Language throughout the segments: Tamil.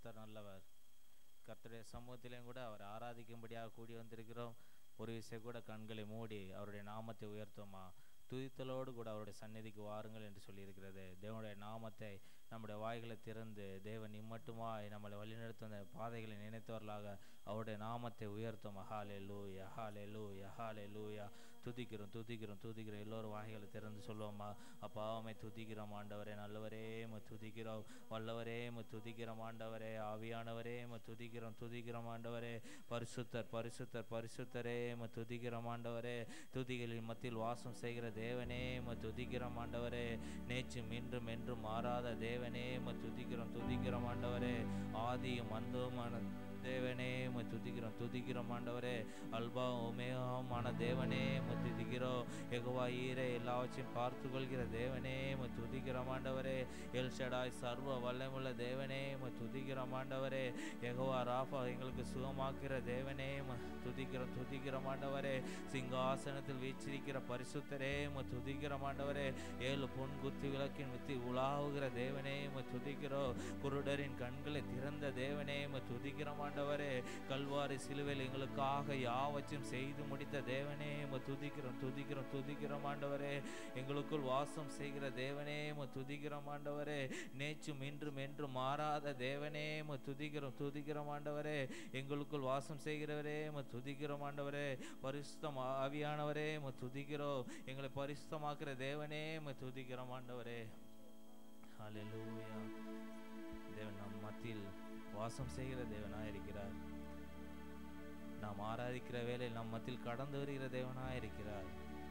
கர்த்தர் நல்லவர் கர்த்தருடைய சமூகத்திலையும் கூட அவர் ஆராதிக்கும்படியாக கூடி வந்திருக்கிறோம் ஒரு விஷயம் கூட கண்களை மூடி அவருடைய நாமத்தை உயர்த்துமா துதித்தலோடு கூட அவருடைய சந்நிதிக்கு வாருங்கள் என்று சொல்லியிருக்கிறது தேவனுடைய நாமத்தை நம்முடைய வாய்களை திறந்து தேவன் இம்மட்டுமாய் நம்மளை வழிநடத்தும் அந்த பாதைகளை நினைத்தவர்களாக அவருடைய நாமத்தை உயர்த்தும் ஹாலே லூயா ஹாலே லூயா ஹாலே லூயா துதிக்கிறோம் துதிக்கிறோம் துதிக்கிறோம் எல்லோரும் வாய்களை திறந்து சொல்லுவோமா அப்பாவை துதிக்கிறோம் ஆண்டவரே நல்லவரே ம துதிக்கிறோம் வல்லவரே ம துதிக்கிறோம் ஆண்டவரே ஆவியானவரே ம துதிக்கிறோம் துதிக்கிறோம் ஆண்டவரே பரிசுத்தர் பரிசுத்தர் பரிசுத்தரே ம துதிக்கிறோம் ஆண்டவரே துதிகளின் மத்தியில் வாசம் செய்கிற தேவனே ம துதிக்கிறோம் ஆண்டவரே நேற்றும் இன்றும் என்றும் மாறாத தேவனே ம துதிக்கிறோம் துதிக்கிறோம் ஆண்டவரே ஆதியும் அந்தவுமான தேவனே உம்மை துதிக்கிறோம் துதிக்கிறோம் ஆண்டவரே அல்பா உமேகமான தேவனே உம்மை துதிக்கிறோம் எகுவா ஈரே எல்லாவற்றையும் பார்த்து கொள்கிற தேவனே உம்மை துதிக்கிறோம் ஆண்டவரே எல் ஷடாய் சர்வ வல்லமுள்ள தேவனே உம்மை துதிக்கிறோம் ஆண்டவரே எகுவா ராஃபா எங்களுக்கு சுகமாக்குற தேவனே உம்மை துதிக்கிறோம் துதிக்கிறோம் ஆண்டவரே சிங்காசனத்தில் வீச்சிருக்கிற பரிசுத்தரே உம்மை துதிக்கிறோம் ஆண்டவரே ஏழு பொன் குத்தி விளக்கின் வித்தி உலாவுகிற தேவனே உம்மை துதிக்கிறோம் குருடரின் கண்களை திறந்த தேவனே உம்மை துதிக்கிறோம் ஆண்டவரே கல்வாரி சிலுவையில் எங்களுக்காக யாவற்றையும் செய்து முடித்த தேவனே உம்மை துதிக்கிறோம் துதிக்கிறோம் துதிக்கிறோம் ஆண்டவரே எங்களுக்குள் வாசம் செய்கிற தேவனே உம்மை துதிக்கிறோம் ஆண்டவரே நேற்றும் இன்றும் என்றும் மாறாத தேவனே உம்மை துதிக்கிறோம் துதிக்கிறோம் ஆண்டவரே எங்களுக்குள் வாசம் செய்கிறவரே உம்மை துதிக்கிறோம் ஆண்டவரே பரிசுத்தம் ஆவியானவரே உம்மை துதிக்கிறோம் எங்களை பரிசுத்தமாக்குற தேவனே உம்மை துதிக்கிறோம் ஆண்டவரே ஹalleluya தேவன் நம் மத்தியில் வாசம் செய்கிற தேவனாய் இருக்கிறார் நாம் ஆராதிக்கிற வேளையில் நம் மத்தியில் கடந்து வருகிற தேவனாய் இருக்கிறார்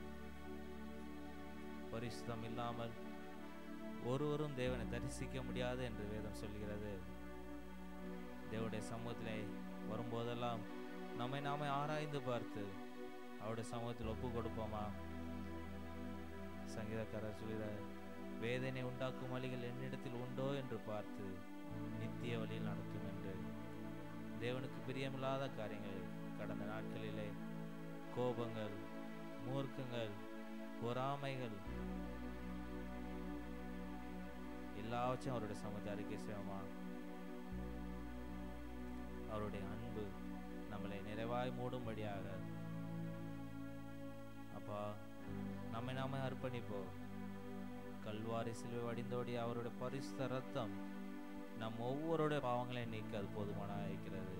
பரிசுத்தம் இல்லாமல் ஒருவரும் தேவனை தரிசிக்க முடியாது என்று வேதம் சொல்கிறது தேவனுடைய சமூகத்திலே வரும்போதெல்லாம் நம்மை நாமே ஆராய்ந்து பார்த்து அவருடைய சமூகத்தில் ஒப்பு கொடுப்போமா சங்கீதக்காரர் சொல்கிறார் வேதனை உண்டாக்கும் வழிகள் என்னிடத்தில் உண்டோ என்று பார்த்து நித்திய வழியில் நடத்தும் என்று தேவனுக்கு பிரியமில்லாத காரியங்கள் கடந்த நாட்களிலே கோபங்கள் மூர்க்கங்கள் பொறாமைகள் எல்லாவற்றையும் அவருடைய சமூகத்தை அறிக்கை செய்வோமா அவருடைய அன்பு நம்மளை நிறைவாய் மூடும்படியாக அப்பா நம்மை நாமே அர்ப்பணிப்போம் கல்வாரி சிலுவை வடிந்தோடி அவருடைய பரிசுத்த ரத்தம் நம் ஒவ்வொருடைய பாவங்களையும் நீக்க அது போதுமானதாக இருக்கிறது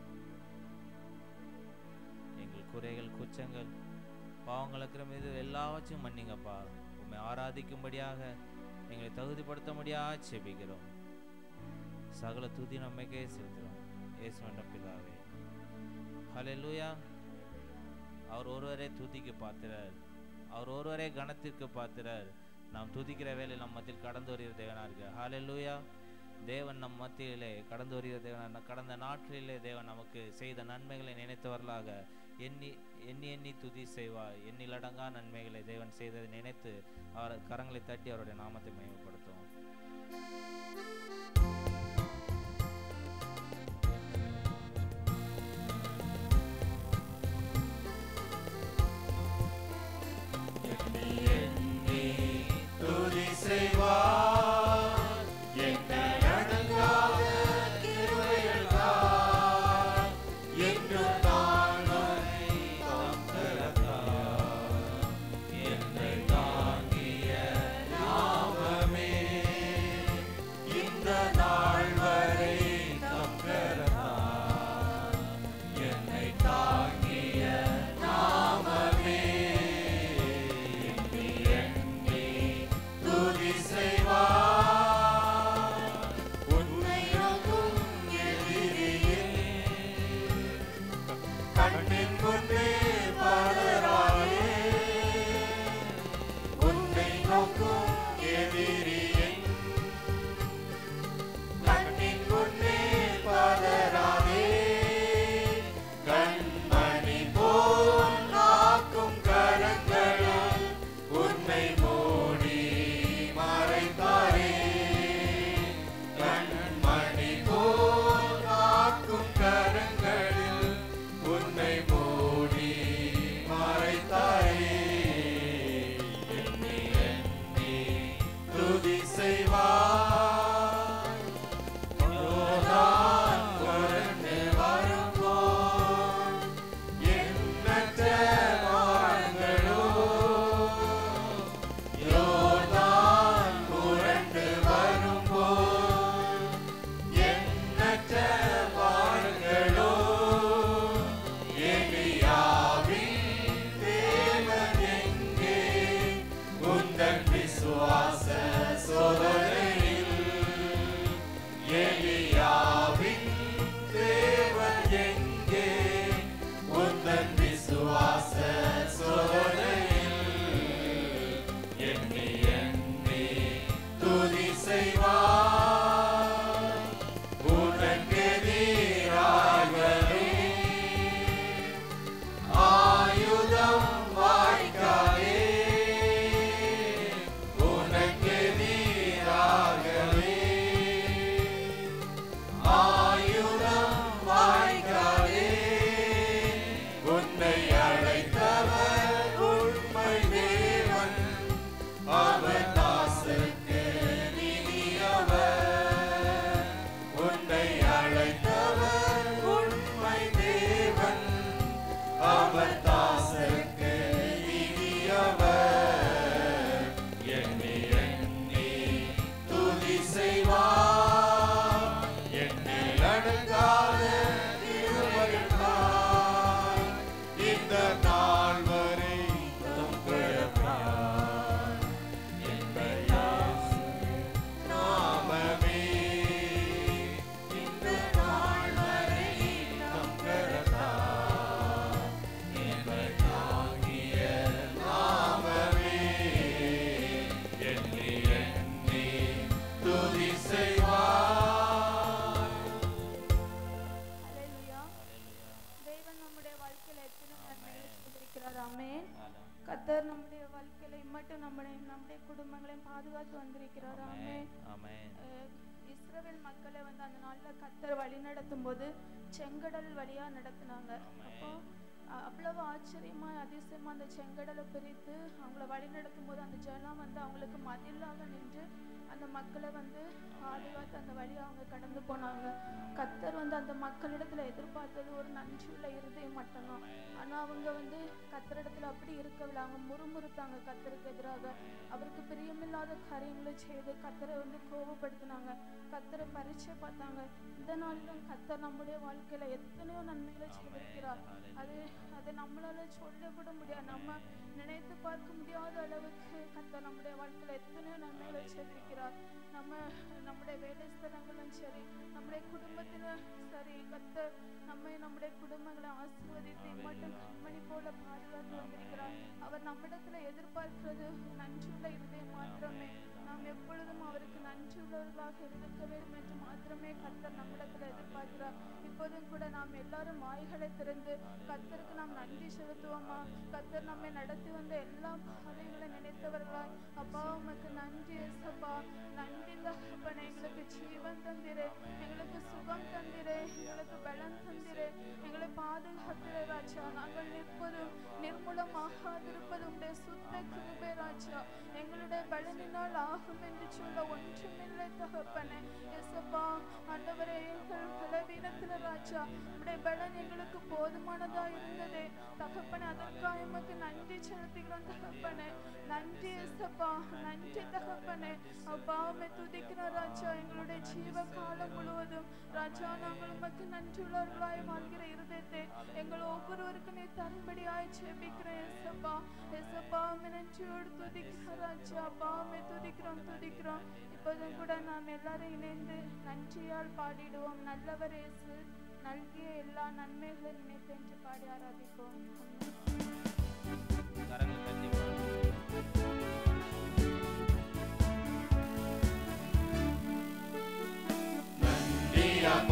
எங்கள் குறைகள் குற்றங்கள் பாவங்களுக்கு மீது எல்லாவற்றையும் மன்னிங்கப்பா உண்மை ஆராதிக்கும்படியாக எங்களை தகுதிப்படுத்த முடியாது செபிக்கிறோம் சகல துதி நம்மைக்கே செலுத்துகிறோம் இயேசுவண்ட பிதாவே ஹalleluya அவர் ஒருவரே துதிக்கு பாத்திரர் அவர் ஒருவரே கணத்திற்கு பாத்திரர் நாம் துதிக்கிற வேலை நம் மத்தியில் கடந்து வருகிற தேவனா இருக்கு ஹalleluya தேவன் நம் மத்தியிலே கடந்து வருகிற தேவன் கடந்த நாட்களிலே தேவன் நமக்கு செய்த நன்மைகளை நினைத்தவர்களாக எண்ணி எண்ணி எண்ணி துதி செய்வார் எண்ணிலடங்கா நன்மைகளை தேவன் செய்ததை நினைத்து அவர் கரங்களை தட்டி அவருடைய நாமத்தை மேம்படுத்துவோம் துதி செய்வார் எங்கள் அடங்காத கிருபையெல்லாம் என்றும் தாழ்மை தாங்கலத்தார் என்னை தாங்கிய நாமமே நம்முடைய குடும்பங்களையும் பாதுகாத்து வந்திருக்கிறார் ஆமே ஆமென் ஆமென் அஹ் இஸ்ரவேல் மக்களை வந்து அந்த நாள்ல கத்தர் வழி நடத்தும் போது செங்கடல் வழியா நடத்துனாங்க அப்போ அ- அவ்வளவு ஆச்சரியமா அதிசயமா அந்த செங்கடலை பிரித்து அவங்கள வழி நடத்தும் போது அந்த ஜனம் வந்து அவங்களுக்கு மதிலாக நின்று அந்த மக்களை வந்து பாதுகாத்து அந்த வழியை அவங்க கடந்து போனாங்க கத்தர் வந்து அந்த மக்களிடத்துல எதிர்பார்த்தது ஒரு நன்றியுள்ள இருதயம் மட்டும்தான் ஆனா அவங்க வந்து கத்தரிடத்துல அப்படி இருக்கவில்லை அவங்க முறுமுறுத்தாங்க கத்தருக்கு எதிராக அவருக்கு பிரியமில்லாத காரியங்களை செய்து கத்தரை வந்து கோபப்படுத்தினாங்க கத்தரை பரீட்சை பார்த்தாங்க இந்த நாளிலும் கத்தர் நம்முடைய வாழ்க்கையில எத்தனையோ நன்மைகளை செய்திருக்கிறார் அது அது நம்மளால சொல்ல கூட முடியாது நம்ம நினைத்து பார்க்க முடியாத அளவுக்கு கத்தர் நம்முடைய வாழ்க்கையில எத்தனையோ நன்மைகளை செய்திருக்கிறார் நம்ம நம்முடைய வேலை ஸ்தலங்களும் சரி நம்முடைய குடும்பத்திலும் சரி கத்தர் நம்மை நம்முடைய குடும்பங்களை ஆசீர்வதித்து மட்டும் கண்மணி போல பாதுகாத்து வந்திருக்கிறார் அவர் நம்மிடத்துல எதிர்பார்க்கிறது நன்றியுள்ள இருதயம் மாத்திரமே நாம் எப்பொழுதும் அவருக்கு நன்றியுள்ளவர்களாக இருக்க வேண்டும் என்று மாத்திரமே கத்தர் நம்மிடத்துல எதிர்பார்க்கிறார் இப்போதும் கூட நாம் எல்லாரும் வாய்களை திறந்து கத்தருக்கு நாம் நன்றி செலுத்துவோமா கத்தர் நம்மை நடத்தி வந்த எல்லா காரியங்களை நினைத்தவர்களாய் அப்பா உமக்கு நன்றி ஏசப்பா நன்றி தகப்பனே எங்களுக்கு ஜீவன் தந்திரே எங்களுக்கு சுகம் தந்திரே எங்களுக்கு பலம் தந்திரே எங்களை பாதுகாத்திரே ராஜா நாங்கள் நிற்பதும் நிர்மூலமாகாதிருப்பது உடைய சுத்த கிருபை ராஜா எங்களுடைய பலனினால் ஆகும் என்று சொல்ல ஒன்றுமில்லை தகப்பனே எசப்பா ஆண்டவரே எங்கள் பலவீனத்துல ராஜா உடைய பலன் எங்களுக்கு போதுமானதா இருந்ததே தகப்பனே அதற்காக எமக்கு நன்றி செலுத்துகிறோம் தகப்பனே நன்றி எசப்பா நன்றி தகப்பனே அப்பா உம்மை துதிக்கிறோம் ராஜா எங்களுடைய ஜீவ காலம் முழுவதும் ராஜா நாங்கள் உமக்கு நன்றியுள்ளவர்களாய் வாழ்கிற இருதயத்தை எங்கள் ஒவ்வொருவருக்கும் நீ தரும்படியாய் ஜெபிக்கிறேன் எசப்பா எசப்பா உம்மை நன்றியோடு துதிக்கிறோம் ராஜா அப்பா உம்மை துதிக்கிறோம் துதிக்கிறோம் இப்போதும் கூட நாம் எல்லாரும் இணைந்து நன்றியால் பாடிடுவோம் நல்லவர் இயேசு நல்கிய எல்லா நன்மைகளை நினைத்து என்று பாடி ஆராதிப்போம் ஆமென். கரங்கள் தட்டி பாடுவோம். நன்றியா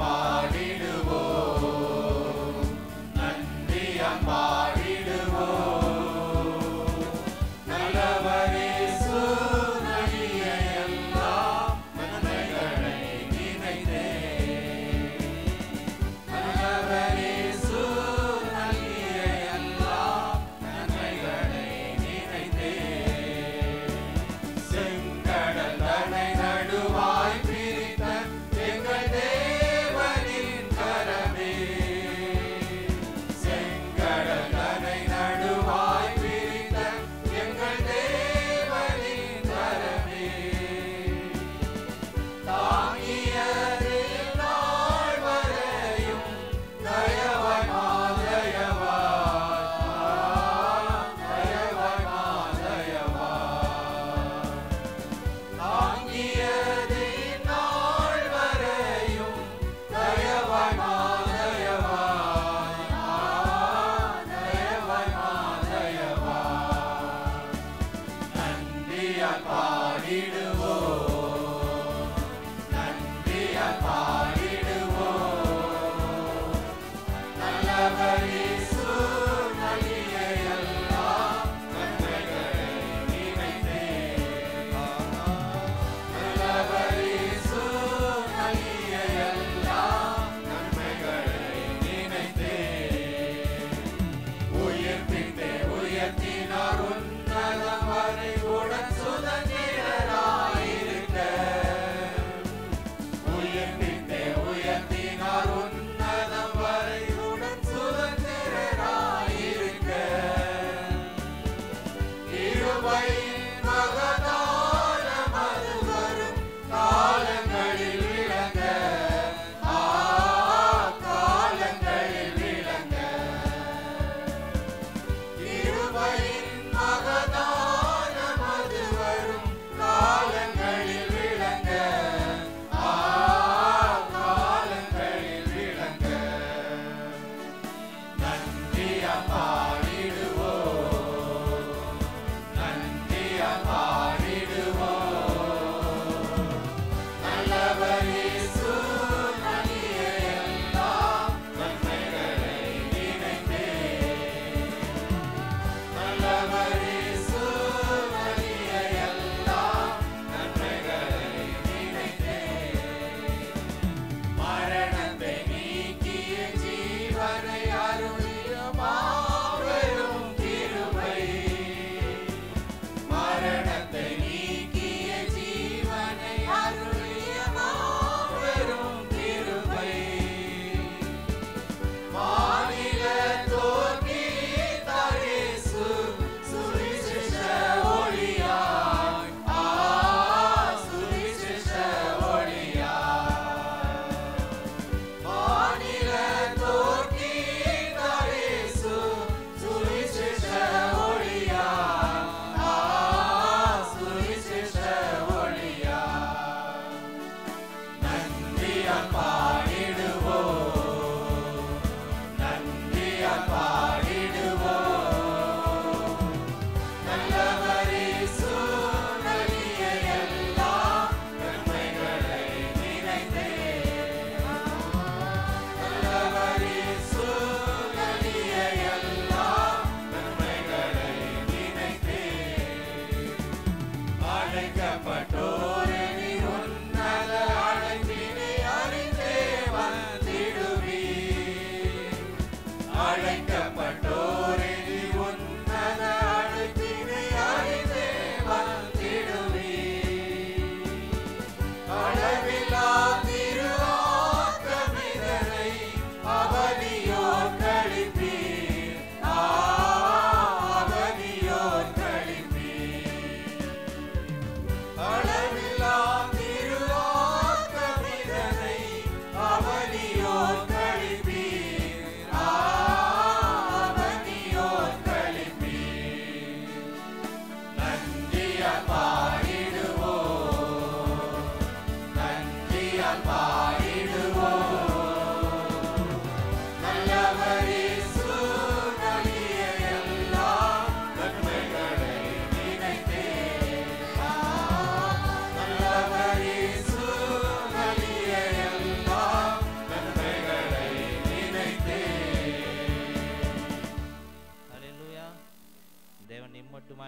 பாடிடுவோம் நன்றியா பாடிடுவோம் நல்லவரே நலிய எல்லாம் நன்மைகளை நினைத்தே நல்லவரே நலிய எல்லாம் நன்மைகளை நினைத்தே செங்கடல் தனை நடுவாய் பிரித்த எங்கள் தேவனே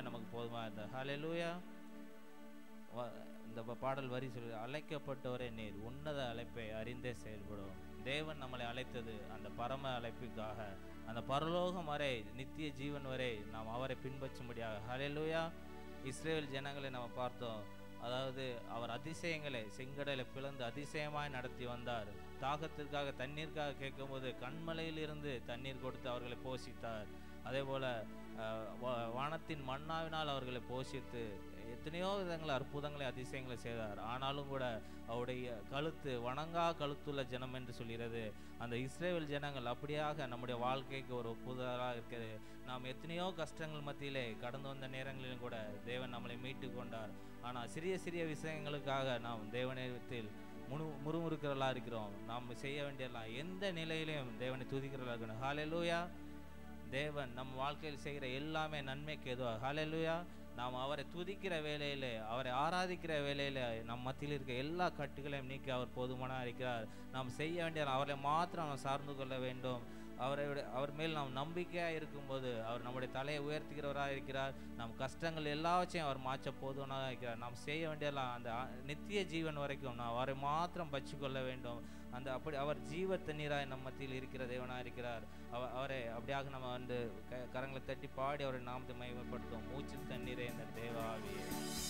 நிச்சயமாய் நமக்கு போதுமா இருந்தார் ஹalleluya வ- இந்த ப- பாடல் வரி சொல்லு அழைக்கப்பட்டவரே நீர் உன்னத அழைப்பை அறிந்தே செயல்படும் தேவன் நம்மளை அழைத்தது அந்த பரம அழைப்புக்காக அந்த பரலோகம் வரை நித்திய ஜீவன் வரை நாம் அவரை பின்பற்றும்படியாக ஹalleluya இஸ்ரேல் ஜனங்களை நம்ம பார்த்தோம் அதாவது அவர் அதிசயங்களை செங்கடலை பிளந்து அதிசயமாய் நடத்தி வந்தார் தாகத்திற்காக தண்ணீருக்காக கேட்கும்போது கண்மலையிலிருந்து தண்ணீர் கொடுத்து அவர்களை போஷித்தார் அதே போல அஹ், வா- வானத்தின் மன்னாவினால் அவர்களை போஷித்து எத்தனையோ விதங்களை அற்புதங்களை அதிசயங்களை செய்தார் ஆனாலும் கூட அவருடைய கழுத்து வணங்கா கழுத்துள்ள ஜனம் என்று சொல்கிறது அந்த இஸ்ரேல் ஜனங்கள் அப்படியாக நம்முடைய வாழ்க்கைக்கு ஒரு ஒப்புதலாக இருக்கிறது நாம் எத்தனையோ கஷ்டங்கள் மத்தியிலே கடந்து வந்த நேரங்களிலும் கூட தேவன் நம்மளை மீட்டு கொண்டார் ஆனால் சிறிய சிறிய விஷயங்களுக்காக நாம் தேவனிடத்தில் முணு முறுமுறுக்கிறவர்களா இருக்கிறோம் நாம் செய்ய வேண்டியதெல்லாம் எந்த நிலையிலையும் தேவனை துதிக்கிறவர்களா இருக்கணும் ஹalleluya தேவன் நம் வாழ்க்கையில் செய்கிற எல்லாமே நன்மைக்கு எதுவாக ஹalleluya நாம் அவரை துதிக்கிற வேலையிலே அவரை ஆராதிக்கிற வேலையில நம் மத்தியில் இருக்க எல்லா கட்டுகளையும் நீக்கி அவர் போதுமானா இருக்கிறார் நாம் செய்ய வேண்டிய அவரை மாத்திரம் நாம் சார்ந்து கொள்ள வேண்டும் அவரை விட- அவர் மேல் நாம் நம்பிக்கையாக இருக்கும்போது அவர் நம்முடைய தலையை உயர்த்துகிறவராக இருக்கிறார் நம் கஷ்டங்கள் எல்லாவற்றையும் அவர் மாற்ற போதுவனாக இருக்கிறார் நாம் செய்ய வேண்டியதெல்லாம் அந்த ஆ- நித்திய ஜீவன் வரைக்கும் நாம் அவரை மாத்திரம் பற்றி கொள்ள வேண்டும் அந்த அப்படி அவர் ஜீவ தண்ணீராய் நம் மத்தியில் இருக்கிற தேவனாக இருக்கிறார் அவ அவரை அப்படியாக நம்ம வந்து க- கரங்களை தட்டி பாடி அவரை நாமத்தை மகிமைப்படுத்துவோம் மூச்சு தண்ணீரே இந்த தேவாவியே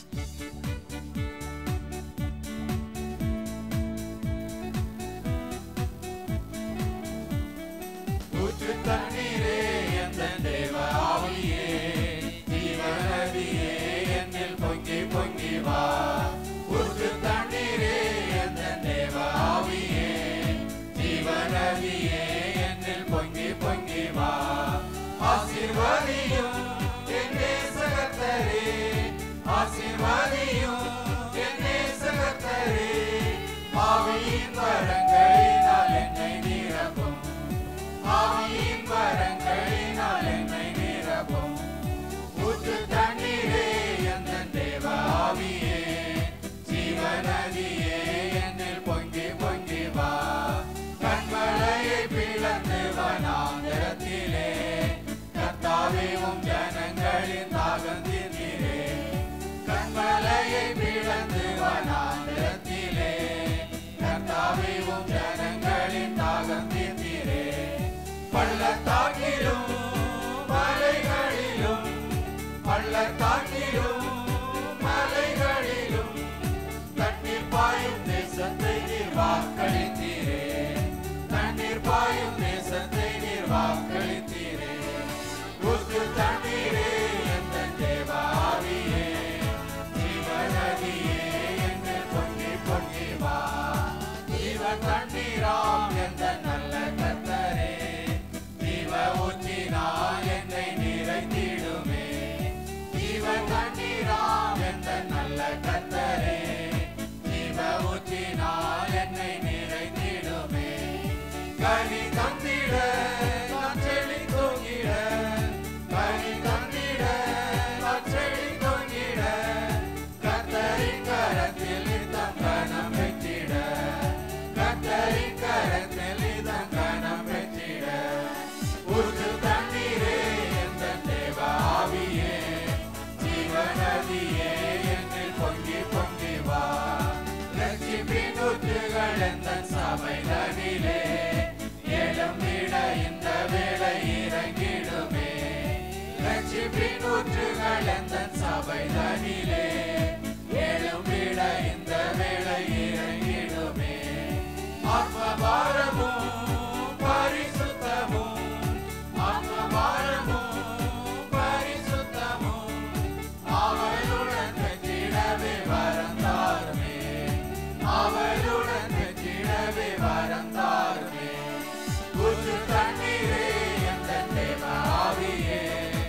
ஊற்று தண்ணீரே எந்த தேவ ஆவியே ஜீவநதியே என்னில் பொங்கி பொங்கி வா ஊற்று தண்ணீரே எந்த தேவ ஆவியே ஜீவநதியே என்னில் பொங்கி பொங்கி வா ஆசீர்வதியும் என்னே சகத்தரே ஆசீர்வதியும் என்னே சகத்தரே ஆவியின் வரங்களினால் என்னை நிரப்பும் ஆவியின் வரங்களினால் என்னை நிரப்பும் ஊற்று தண்ணீரே எந்த தேவ ஆவியே ஜீவநதியே என்னில் பொங்கி பொங்கி வா கண்மலையை பிளந்து வனாந்தரத்திலே கத்தாவே உம் ஜனங்களின் தாகம் தீர்ந்தீரே கண்மலையை பிளந்து வனாந்தரத்திலே கர்த்தாவே உம் ஜனங்களின் தாகம் தீர்த்தீரே பள்ளத்தாக்கிலும் மலைகளிலும் பள்ளத்தாக்கிலும் மலைகளிலும் தண்ணீர் பாயும் தேசத்தை நீர் வாக்களித்தீரே தண்ணீர் பாயும் தேசத்தை நீர் வாக்களித்தீரே ஊற்று தண்ணீரே எந்த தேவாவியே ஜீவநதியே என்று பொங்கி பொங்கி வா ஜீவ தண்ணீராம் எந்த நல்ல கத்தரே ஜீவ ஊற்றினா என்னை நிறைந்திடுமே ஜீவ தண்ணீராம் எந்த நல்ல கத்தரே ஜீவ ஊற்றினா என்னை நிறைந்திடுமே கனி தந்திட நான் செழி தூங்கிட கனி தந்திட நான் செழி தூங்கிட கத்தரின் கரத்தில் இதம் கனம் பெற்றிட கத்தரின் கரத்தில் இதம் கனம் பெற்றிட ஊற்று தண்ணீரே எந்த தேவ ஆவியே ஜீவநதியே என்னில் பொங்கி பொங்கி வா லட்சிப்பின் ஊற்றுகள் எந்த சபைதனிலே எழும்பிட இந்த வேளை இறங்கிடுமே லட்சிப்பின் ஊற்றுகள் எந்த சபைதனிலே எழும்பிட இந்த வேளை இறங்கிடுமே ஆத்மபாரமும் பரிசுத்தமும் ஆத்மபாரமும் பரிசுத்தமும் அவளுடன் வெற்றிடவே வரந்தாருமே அவளுடன் வெற்றிடவே வரந்தாருமே ஊற்று தண்ணீரே எந்த தேவ ஆவியே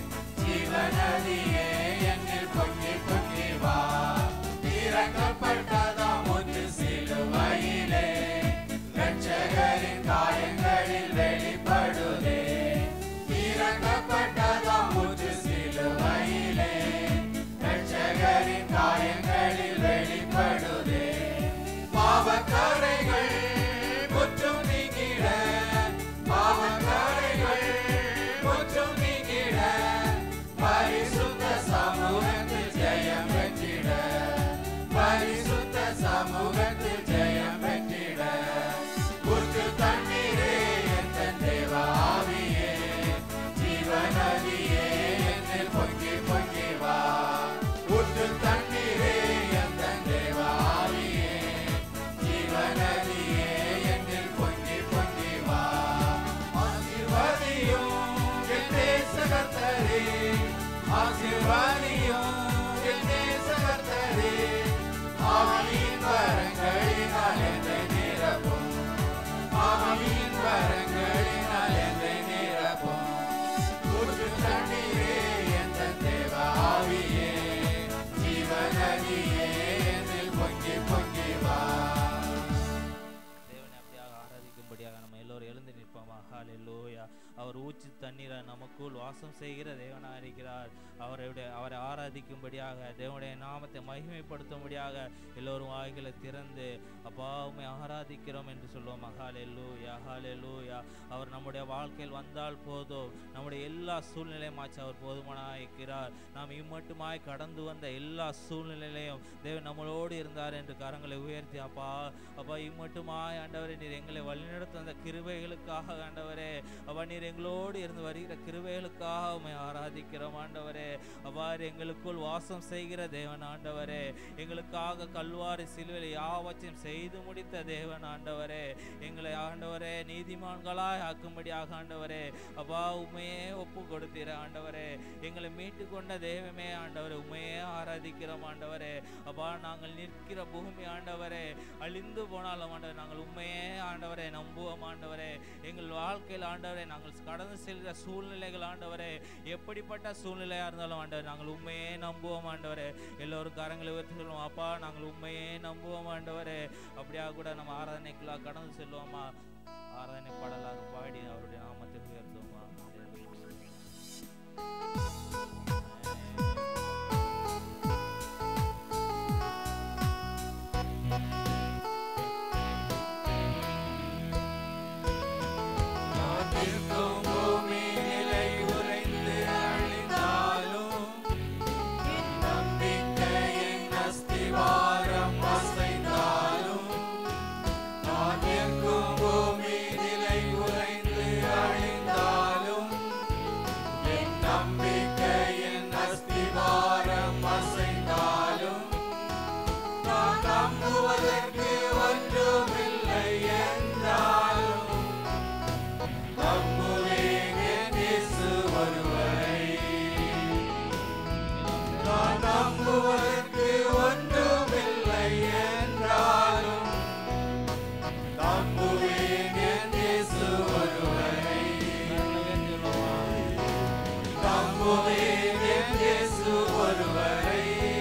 ஜீவநதியே என்னில் பொங்கி பொங்கி வா இறக்கப்பட்டதாம் ஒன்று சிலுவையிலே இரட்சகரின் காயங்கள் உயர்த்தி நிற்போமா ஹalleluya அவர் ஊற்று தண்ணீரை நமக்குள் வாசம் செய்கிற தேவனாக இருக்கிறார் அவருடைய அவரை ஆராதிக்கும்படியாக தேவனுடைய நாமத்தை மகிமைப்படுத்தும்படியாக எல்லோரும் வாய்களை திறந்து அப்பா உம்மை ஆராதிக்கிறோம் என்று சொல்லுவோம் ஹalleluya ஹalleluya அவர் நம்முடைய வாழ்க்கையில் வந்தால் போதும் நம்முடைய எல்லா சூழ்நிலையும் ஆச்சு அவர் போதுமானாக இருக்கிறார் நாம் இம்மட்டுமாய் கடந்து வந்த எல்லா சூழ்நிலையிலையும் தேவன் நம்மளோடு இருந்தார் என்று கரங்களை உயர்த்தி அப்பா அப்பா இம்மட்டுமாய் ஆண்டவரே நீர் எங்களை வழிநடத்த அந்த கிருபைகளுக்காக ஆண்டவரே அப்பா நீர் எங்களோடு இருந்து வருகிற கிருபைகளுக்காக உம்மை ஆராதிக்கிறோம் ஆண்டவரே அப்பா எங்களுக்குள் வாசம் செய்கிற தேவன் ஆண்டவரே எங்களுக்காக கல்வாரி சிலுவையில் யாவற்றையும் செய்து முடித்த தேவன் ஆண்டவரே எங்களை ஆண்டவரே நீதிமான்களாய் ஆக்கும்படியாக ஆண்டவரே அப்பா உண்மையே ஒப்பு கொடுத்தீர ஆண்டவரே எங்களை மீட்டு கொண்ட தெய்வமே ஆண்டவரே உண்மையே ஆராதிக்கிறோம் ஆண்டவரே அப்பா நாங்கள் நிற்கிற பூமி ஆண்டவரே அழிந்து போனாலும் ஆண்டவரே நாங்கள் உண்மையே ஆண்டவரே நம்புவோம் ஆண்டவரே எங்கள் வாழ்க்கையில் ஆண்டவரே நாங்கள் கடந்து செல்கிற சூழ்நிலைகள் ஆண்டவரே எப்படிப்பட்ட சூழ்நிலையாக இருந்தாலும் ஆண்டவரே நாங்கள் உண்மையே நம்புவோம் ஆண்டவரே எல்லோரும் கரங்களை உயர்த்தி சொல்லுவோம் அப்பா நாங்கள் உண்மையே நம்புவோம் ஆண்டவரே அப்படியா கூட நம்ம ஆராதனைக்குள்ளா கடந்து செல்வோமா ஆராதனை பாடலாக பாடி அவருடைய நாமத்தை உயர்த்துவோமா நான் நிற்கும் பூமி நிலை உறைந்து அழிந்தாலும் என் நம்பிக்கையின் அஸ்திவாரம் அசைந்தாலும் நான் நிற்கும் பூமி நிலை உறைந்து அழிந்தாலும் என் நம்பிக்கையின் அஸ்திவாரம் அசைந்தாலும் நான் நம்புவதற்கு ஒன்றுமில்லை என்றாலும் நம்புவேன் என் இயேசு ஒருவரை. நான் நம்புவதற்கு ஒன்றுமில்லை என்றாலும் நம்புவேன் என் இயேசு ஒருவரை. நம்புவேன் என் இயேசு ஒருவரை.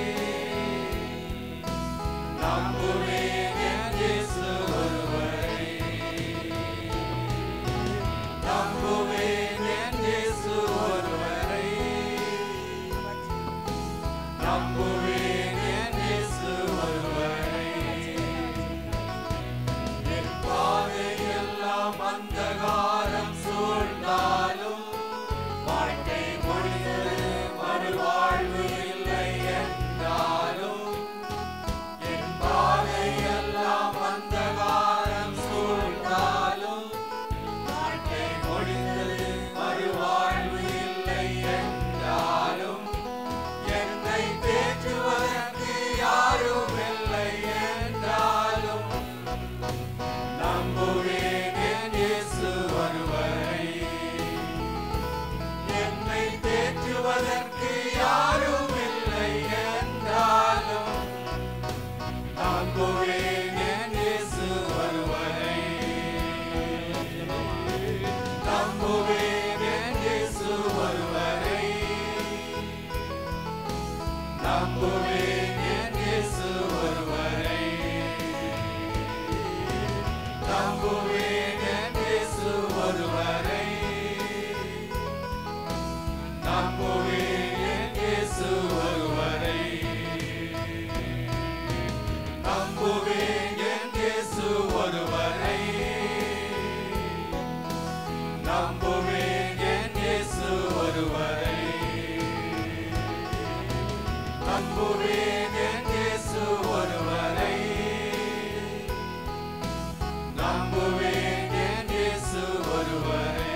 நம்புவேன் என் இயேசு ஒருவரை. நம்புவேன் என் இயேசு ஒருவரை. நம்புவேன் என் இயேசு ஒருவரை. என் பாதையெல்லாம் அந்தகாரம் சூழ்ந்தாலும் வாழ்க்கை முடிந்தது மறுவாழ்வு இல்லை என்றாலும் என் பாதையெல்லாம் அந்தகாரம் சூழ்ந்தாலும் வாழ்க்கை முடிந்தது மறுவாழ்வு இல்லை என்றாலும் என்னை தேற்றுவதற்கு யாரும் இல்லை என்றாலும் நம்புவேன் என் இயேசு ஒருவரை. என்னை தேற்றுவதற்கு யாரும் இல்லை என்றாலும் நம்புவேன் என் இயேசு ஒருவரை. நம்புவேன் என் இயேசு ஒருவரை. நம்புவேன் என் இயேசு ஒருவரை. நம்புவேன் என் இயேசு ஒருவரை. நம்புவேன் என் இயேசு ஒருவரை. நம்புவேன் என் இயேசு ஒருவரை. நம்புவேன் என் இயேசு ஒருவரை. நம்புவேன் என் இயேசு ஒருவரை. நம்புவேன் என் இயேசு ஒருவரை.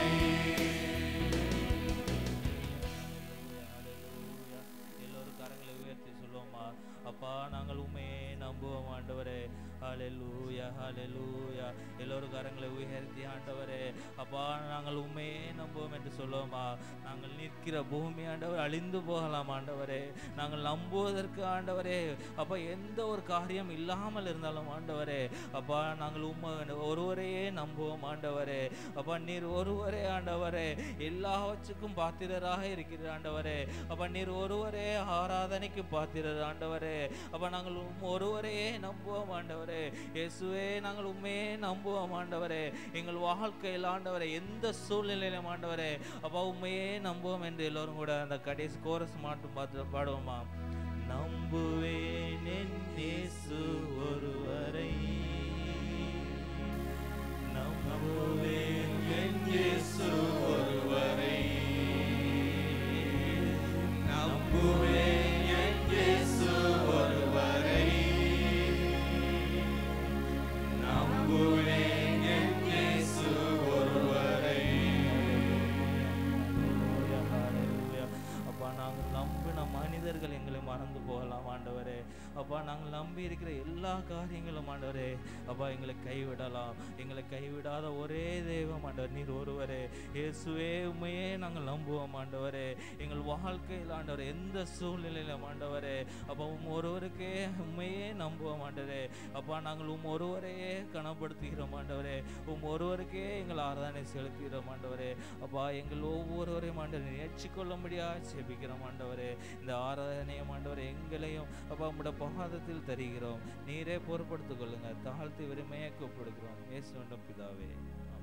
எல்லோரும் கரங்களை உயர்த்தி சொல்லுவோமா அப்பா நாங்கள் உண்மையே நம்புவோம் ஆண்டவரே ஹalleluya ஹalleluya எல்லோரும் கரங்களை உயர்த்தி ஆண்டவரே அப்பா நாங்கள் உண்மையே நம்புவோம் என்று சொல்லுவோமா நாங்கள் நிற்கிற பூமி ஆண்டவர் அழிந்து போகலாம் ஆண்டவரே நாங்கள் நம்புவதற்கு ஆண்டவரே அப்பா எந்த ஒரு காரியம் இல்லாமல் இருந்தாலும் ஆண்டவரே அப்பா நாங்கள் உண்மை ஒருவரையே நம்புவோம் ஆண்டவரே அப்பா நீர் ஒருவரே ஆண்டவரே எல்லாவற்றுக்கும் பாத்திரராக இருக்கிற ஆண்டவரே அப்பா நீர் ஒருவரே ஆராதனைக்கு பாத்திரர் ஆண்டவரே அப்பா நாங்கள் உம் ஒருவரையே நம்புவோம் ஆண்டவரே இயேசுவே நாங்கள் உண்மையே நம்புவோம் ஆண்டவரே எங்கள் வாழ்க்கையில் ஆண்டவரே எந்த சூழ்நிலையிலும் ஆண்டவரே அப்பா உண்மையே நம்புவோம் என்று எல்லோரும் கூட அந்த கடைசி கோரஸ் மாட்டும் பார்த்து பாடுவோமா நம்புவேன் என் இயேசு ஒருவரை நம்புவேன் என் இயேசு ஒருவரை நம்புவேன் என் இயேசு ஒருவரை நம்புவேன் என் இயேசு ஒருவரை அப்பா நாங்கள் நம்பின மனிதர்கள் எங்களை மறந்து போகலாம் ஆண்டவரே அப்பா நாங்கள் நம்பி இருக்கிற எல்லா காரியங்களும் ஆண்டவரே அப்பா எங்களை கைவிடலாம் எங்களை கைவிடாத ஒரே தெய்வம் ஆண்டவர் நீர் ஒருவரே இயேசுவே உண்மையே நாங்கள் நம்புவோம் ஆண்டவரே எங்கள் வாழ்க்கையில் ஆண்டவர் எந்த சூழ்நிலையிலும் ஆண்டவரே அப்பா உம் ஒருவருக்கே உண்மையே நம்புவோம் ஆண்டவரே அப்பா நாங்கள் உம் ஒருவரையே கனப்படுத்துகிறோம் ஆண்டவரே உம் ஒருவருக்கே எங்கள் ஆராதனை செலுத்துகிறோம் ஆண்டவரே அப்பா எங்கள் ஒவ்வொருவரையும் ஆண்டவரை ஏற்றுக்கொள்ளும்படியா செபிக்கிறோம் ஆண்டவரே இந்த ஆராதனையும் ஆண்டவரே எங்களையும் அப்பா உம்முடைய பாதத்தில் தருகிறோம் நீரே பொறுப்படுத்திக் கொள்ளுங்க தாழ்த்தி விருமையை கூப்பிடுகிறோம் இயேசு வேண்டும் பிதாவே